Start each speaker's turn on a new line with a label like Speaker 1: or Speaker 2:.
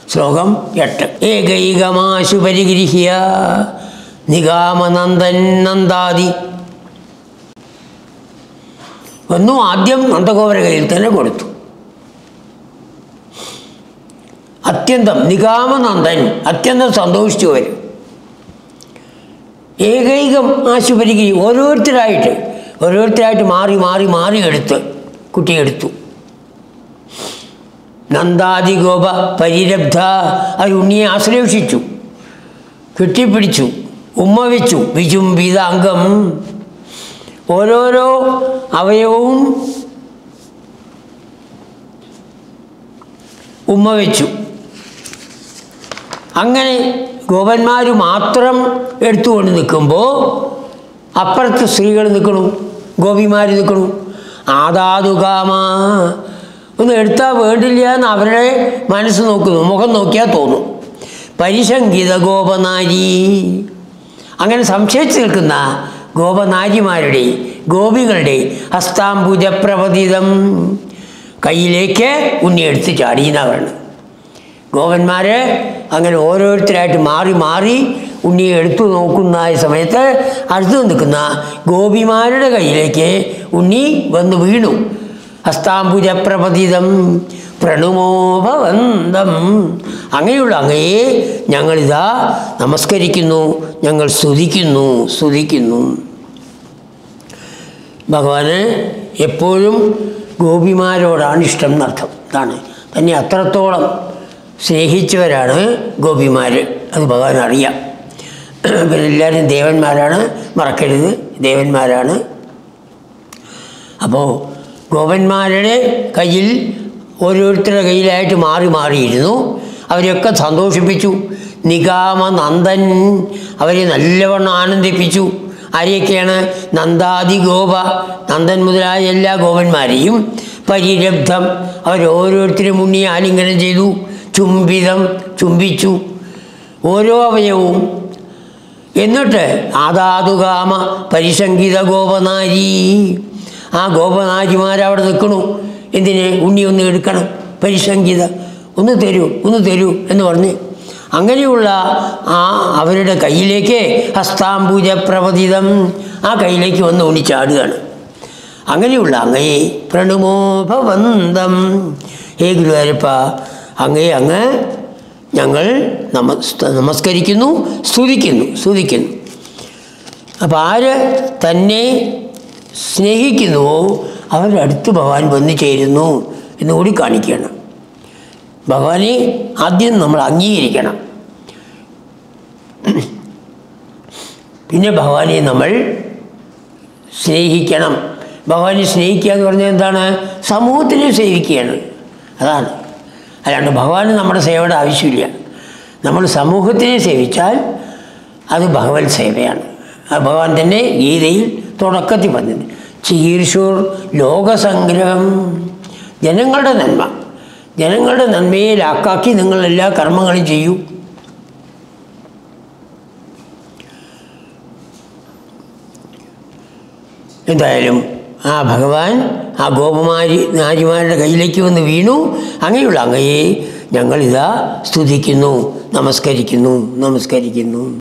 Speaker 1: ശ്ലോകം എട്ട് ഏകൈകമാശു പരിഗൃഹ്യ നിഗാമനന്ദൻ നന്ദാദി ഒന്നും ആദ്യം നന്ദഗോപുര കയ്യിൽ തന്നെ കൊടുത്തു അത്യന്തം നിഗാമനന്ദൻ അത്യന്തം സന്തോഷിച്ചു വരും ഏകൈകം ആശുപത്രിക്ക് ഓരോരുത്തരായിട്ട് ഓരോരുത്തരായിട്ട് മാറി മാറി മാറി എടുത്ത് കുട്ടിയെടുത്തു നന്ദാദി ഗോപ പരിരബ്ധ അത് ഉണ്ണിയെ ആശ്ലേഷിച്ചു കെട്ടിപ്പിടിച്ചു ഉമ്മ വെച്ചു വിചുംബിത അംഗം ഓരോരോ അവയവവും ഉമ്മ വെച്ചു അങ്ങനെ ഗോപന്മാർ മാത്രം എടുത്തുകൊണ്ട് നിൽക്കുമ്പോൾ അപ്പുറത്ത് സ്ത്രീകൾ നിൽക്കണു ഗോപിമാർ നിൽക്കണു ആദാതുകാമ ഒന്ന് എടുത്താൽ വേണ്ടില്ല എന്ന് അവരുടെ മനസ്സ് നോക്കുന്നു മുഖം നോക്കിയാൽ തോന്നും പരിശങ്കിത ഗോപനാരി അങ്ങനെ സംശയിച്ച് നിൽക്കുന്ന ഗോപനാരിമാരുടെ ഗോപികളുടെ ഹസ്താംബുജപ്രവതിതം കയ്യിലേക്ക് ഉണ്ണി എടുത്ത് ചാടിയെന്നാണ് ഗോപന്മാർ അങ്ങനെ ഓരോരുത്തരായിട്ട് മാറി മാറി ഉണ്ണിയെ എടുത്തു നോക്കുന്ന ആ സമയത്ത് അടുത്ത് നിൽക്കുന്ന ഗോപിമാരുടെ കയ്യിലേക്ക് ഉണ്ണി വന്ന് വീണു ഹസ്താംബുജപ്രപതിതം പ്രണുമോഭവന്തം അങ്ങനെയുള്ള അങ്ങയെ ഞങ്ങളിതാ നമസ്കരിക്കുന്നു ഞങ്ങൾ സ്തുതിക്കുന്നു സ്തുതിക്കുന്നു ഭഗവാന് എപ്പോഴും ഗോപിമാരോടാണ് ഇഷ്ടം എന്നർത്ഥം ഇതാണ് തന്നെ അത്രത്തോളം സ്നേഹിച്ചവരാണ് ഗോപിമാർ അത് ഭഗവാൻ അറിയാം ഇവരെല്ലാവരും ദേവന്മാരാണ് മറക്കരുത് ദേവന്മാരാണ് അപ്പോൾ ഗോപന്മാരുടെ കയ്യിൽ ഓരോരുത്തരുടെ കയ്യിലായിട്ട് മാറി മാറിയിരുന്നു അവരെയൊക്കെ സന്തോഷിപ്പിച്ചു നിഗാമ നന്ദൻ അവരെ നല്ലവണ്ണം ആനന്ദിപ്പിച്ചു ആരെയൊക്കെയാണ് നന്ദാദി ഗോപ നന്ദൻ മുതലായ എല്ലാ ഗോപന്മാരെയും പരിരബ്ധം അവരോരോരുത്തരും മുന്നിൽ ആലിംഗനം ചെയ്തു ചുംബിതം ചുംബിച്ചു ഓരോ അവയവവും എന്നിട്ട് ആദാതുകാമ പരിശങ്കിത ഗോപനാരി ആ ഗോപനാരിമാരവിടെ നിൽക്കണു എന്തിന് ഉണ്ണി ഒന്ന് എടുക്കണം പരിശങ്കിത ഒന്ന് തരൂ ഒന്ന് തരൂ എന്ന് പറഞ്ഞ് അങ്ങനെയുള്ള ആ അവരുടെ കയ്യിലേക്ക് ഹസ്താംബുജ പ്രവതിതം ആ കയ്യിലേക്ക് വന്ന് ഉണ്ണി ചാടുകയാണ് അങ്ങനെയുള്ള അങ്ങയെ പ്രണുമോഭവന്തം ഹേ ഗുരുവായൂരപ്പ അങ്ങയെ അങ്ങ് ഞങ്ങൾ നമസ് നമസ്കരിക്കുന്നു സ്തുതിക്കുന്നു സ്തുതിക്കുന്നു അപ്പം ആര് തന്നെ സ്നേഹിക്കുന്നുവോ അവരുടെ അടുത്ത് ഭഗവാൻ വന്നു ചേരുന്നു എന്നുകൂടി കാണിക്കണം ഭഗവാനെ ആദ്യം നമ്മൾ അംഗീകരിക്കണം പിന്നെ ഭഗവാനെ നമ്മൾ സ്നേഹിക്കണം ഭഗവാനെ സ്നേഹിക്കുക എന്ന് പറഞ്ഞാൽ എന്താണ് സമൂഹത്തിനെ സേവിക്കുകയാണ് അതാണ് അല്ലാണ്ട് ഭഗവാന് നമ്മുടെ സേവയുടെ ആവശ്യമില്ല നമ്മൾ സമൂഹത്തിനെ സേവിച്ചാൽ അത് ഭഗവത് സേവയാണ് ആ ഭഗവാൻ തന്നെ ഗീതയിൽ തുടക്കത്തിൽ പറഞ്ഞത് ചീർഷൂർ ലോകസംഗ്രഹം ജനങ്ങളുടെ നന്മ ജനങ്ങളുടെ നന്മയെ ലാക്കാക്കി നിങ്ങൾ എല്ലാ കർമ്മങ്ങളും ചെയ്യൂ എന്തായാലും ആ ഭഗവാൻ ആ ഗോപമാരി നാരിമാരുടെ കയ്യിലേക്ക് വന്ന് വീണു അങ്ങനെയുള്ള അങ്ങയെ ഞങ്ങളിതാ സ്തുതിക്കുന്നു നമസ്കരിക്കുന്നു നമസ്കരിക്കുന്നു